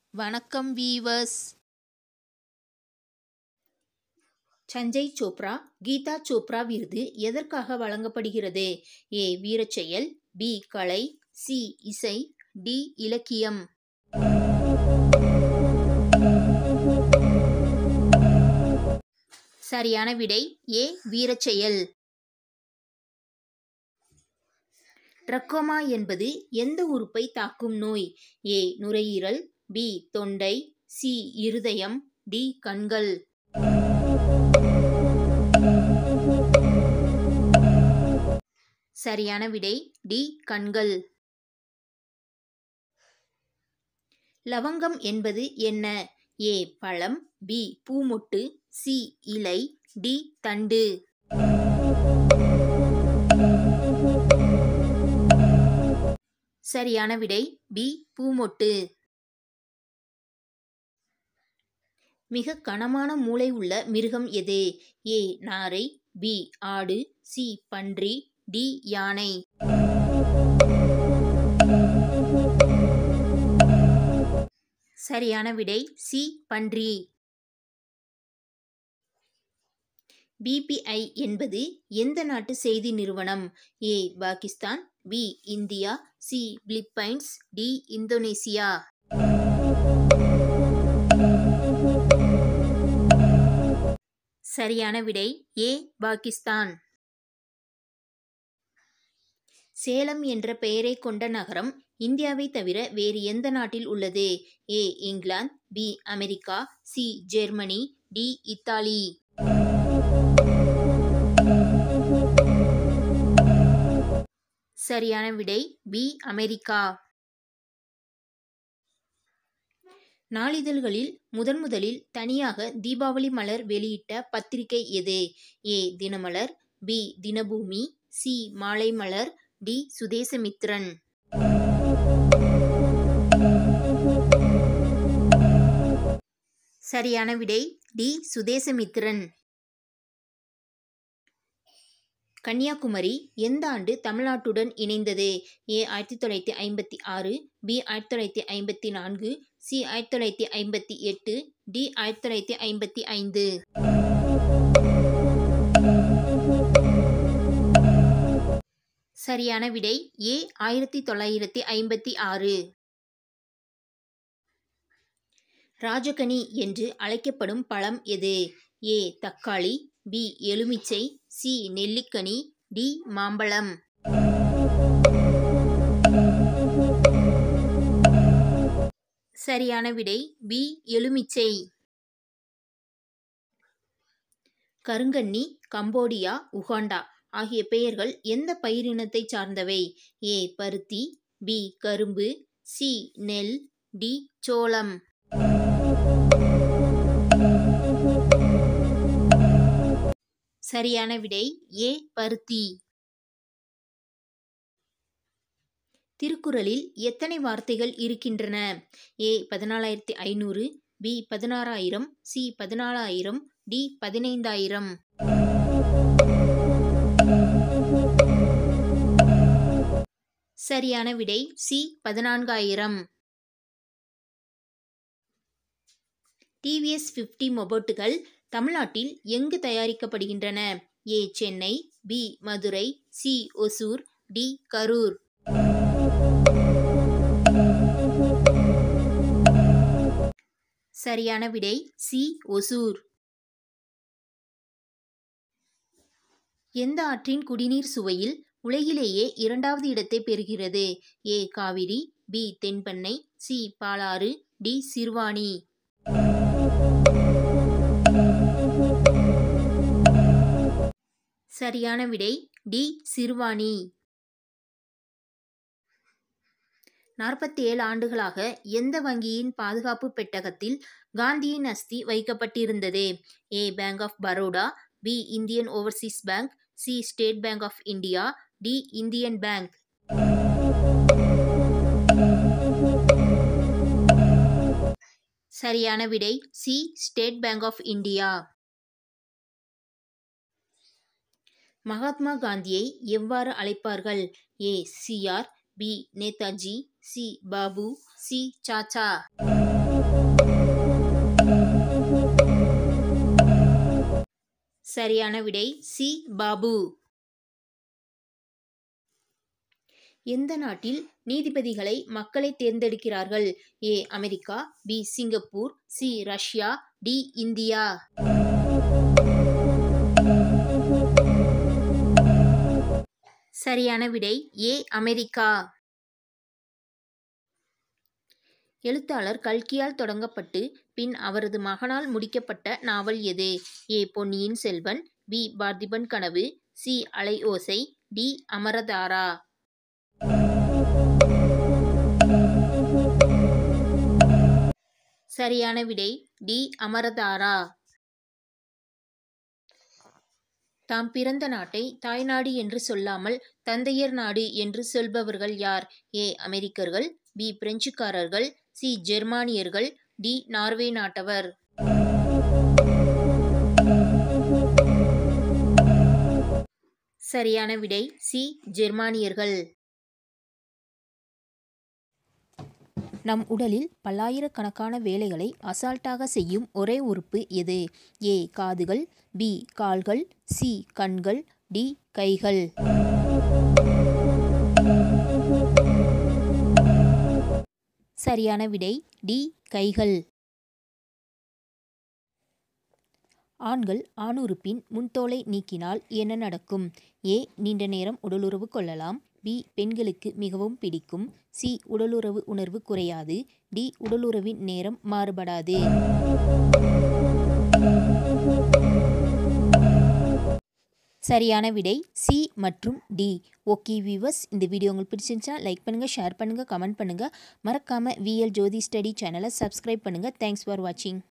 வணக்கம் வீவர்ஸ் சஞ்சய் சோப்ரா கீதா சோப்ரா விருது எதற்காக வழங்கப்படுகிறது ஏ வீரச்செயல் பி கலை சி இசை டி இலக்கியம் சரியான விடை ஏ வீரச்செயல் ட்ரக்கோமா என்பது எந்த உறுப்பை தாக்கும் நோய் ஏ நுரையீரல் பி தொண்டை சி இருதயம் டி கண்கள் சரியான விடை டி கண்கள் லவங்கம் என்பது என்ன ஏ பழம் பி பூமொட்டு சி இலை டி தண்டு சரியான விடை பி பூமொட்டு மிக கனமான மூளை உள்ள மிருகம் எது ஏ நாரை பி ஆடு சி பன்றி டி யானை சரியான விடை சி பன்றி பிபிஐ என்பது எந்த நாட்டு செய்தி நிறுவனம் A Pakistan B India C Philippines D Indonesia சரியான விடை ஏ பாகிஸ்தான் சேலம் என்ற பெயரை கொண்ட நகரம் இந்தியாவை தவிர வேறு எந்த நாட்டில் உள்ளது ஏ இங்கிலாந்து B America C Germany D Italy சரியான விடை பி அமெரிக்கா நாளிதழ்களில் முதன் முதலில் தனியாக தீபாவளி மலர் வெளியிட்ட பத்திரிகை எது A Dinamalar B Dinaboomi C Maalai Malar D Swadesamitran சரியான விடை டி சுதேசமித்ரன் கன்னியாகுமரி எந்த ஆண்டு தமிழ்நாட்டுடன் இணைந்தது ஏ ஆயிரத்தி தொள்ளாயிரத்தி ஐம்பத்தி ஆறு பி ஆயிரத்தி தொள்ளாயிரத்தி ஐம்பத்தி நான்கு சி ஆயிரத்தி தொள்ளாயிரத்தி ஐம்பத்தி எட்டு டி ஆயிரத்தி தொள்ளாயிரத்தி ஐம்பத்தி ஐந்து சரியான விடை ஏ ஆயிரத்தி தொள்ளாயிரத்தி ஐம்பத்தி ஆறு ராஜகனி என்று அழைக்கப்படும் பழம் எது ஏ தக்காளி பி எலுமிச்சை சி நெல்லிக்கனி டி மாம்பழம் சரியான விடை பி எலுமிச்சை கருங்கன்னி கம்போடியா உகாண்டா ஆகிய பெயர்கள் எந்த பயிரினத்தை சார்ந்தவை ஏ பருத்தி பி கரும்பு சி நெல் டி சோளம் சரியான விடை ஏ பருத்தி திருக்குறளில் எத்தனை வார்த்தைகள் இருக்கின்றன ஏ பதினாலாயிரத்தி ஐநூறு பி பதினாறாயிரம் சி பதினாலாயிரம் டி பதினைந்தாயிரம் சரியான விடை சி பதினான்காயிரம் டிவிஎஸ் ஃபிஃப்டி மொபோட்டுகள் தமிழ்நாட்டில் எங்கு தயாரிக்கப்படுகின்றன A Chennai B Madurai C Hosur D Karur சரியான விடை சி ஒசூர் எந்த ஆற்றின் குடிநீர் சுவையில் உலகிலேயே இரண்டாவது இடத்தை பெறுகிறது A Kaveri B Thenpennai C Palar D Siruvani சரியான விடை டி சிறுவாணி நாற்பத்தி ஏழு ஆண்டுகளாக எந்த வங்கியின் பாதுகாப்பு பெட்டகத்தில் காந்தியின் அஸ்தி வைக்கப்பட்டிருந்தது A Bank of Baroda B Indian Overseas Bank C State Bank of India D Indian Bank சரியான விடை C State Bank of India Mahatma காந்தியை எவ்வாறு அழைப்பார்கள் A CR B Netaji C Bapu C Chacha சரியான விடை சி பாபு எந்த நாட்டில் நீதிபதிகளை மக்களை தேர்ந்தெடுக்கிறார்கள் A America B Singapore C Russia D India சரியான விடை ஏ அமெரிக்கா எழுத்தாளர் கல்கியால் தொடங்கப்பட்டு பின் அவரது மகனால் முடிக்கப்பட்ட நாவல் எது A Ponniyin Selvan B Parthiban Kanavu C அலை ஓசை டி அமரதாரா சரியான விடை டி அமரதாரா தாம் பிறந்த நாட்டை தாய்நாடு என்று சொல்லாமல் தந்தையர் நாடு என்று சொல்பவர்கள் யார் ஏ அமெரிக்கர்கள் பி பிரெஞ்சுக்காரர்கள் சி ஜெர்மானியர்கள் டி நார்வே நாட்டவர் சரியான விடை சி ஜெர்மானியர்கள் நம் உடலில் பல்லாயிரக்கணக்கான வேலைகளை அசால்ட்டாக செய்யும் ஒரே உறுப்பு எது ஏ காதுகள் பி கால்கள் சி கண்கள் டி கைகள் சரியான விடை டி கைகள் ஆண்கள் ஆணுறுப்பின் முன்தோலை நீக்கினால் என்ன நடக்கும் ஏ நீண்ட நேரம் உடலுறவு கொள்ளலாம் பி பெண்களுக்கு மிகவும் பிடிக்கும் சி உடலுறவு உணர்வு குறையாது டி உடலுறவின் நேரம் மாறுபடாது சரியான விடை சி மற்றும் டி ஓகே வியூவர்ஸ் இந்த வீடியோ உங்களுக்கு பிடிச்சிருந்துச்சுன்னா லைக் பண்ணுங்கள் ஷேர் பண்ணுங்கள் கமெண்ட் பண்ணுங்கள் மறக்காமல் விஎல் ஜோதி ஸ்டடி சேனலை சப்ஸ்கிரைப் பண்ணுங்கள் தேங்க்ஸ் ஃபார் வாட்சிங்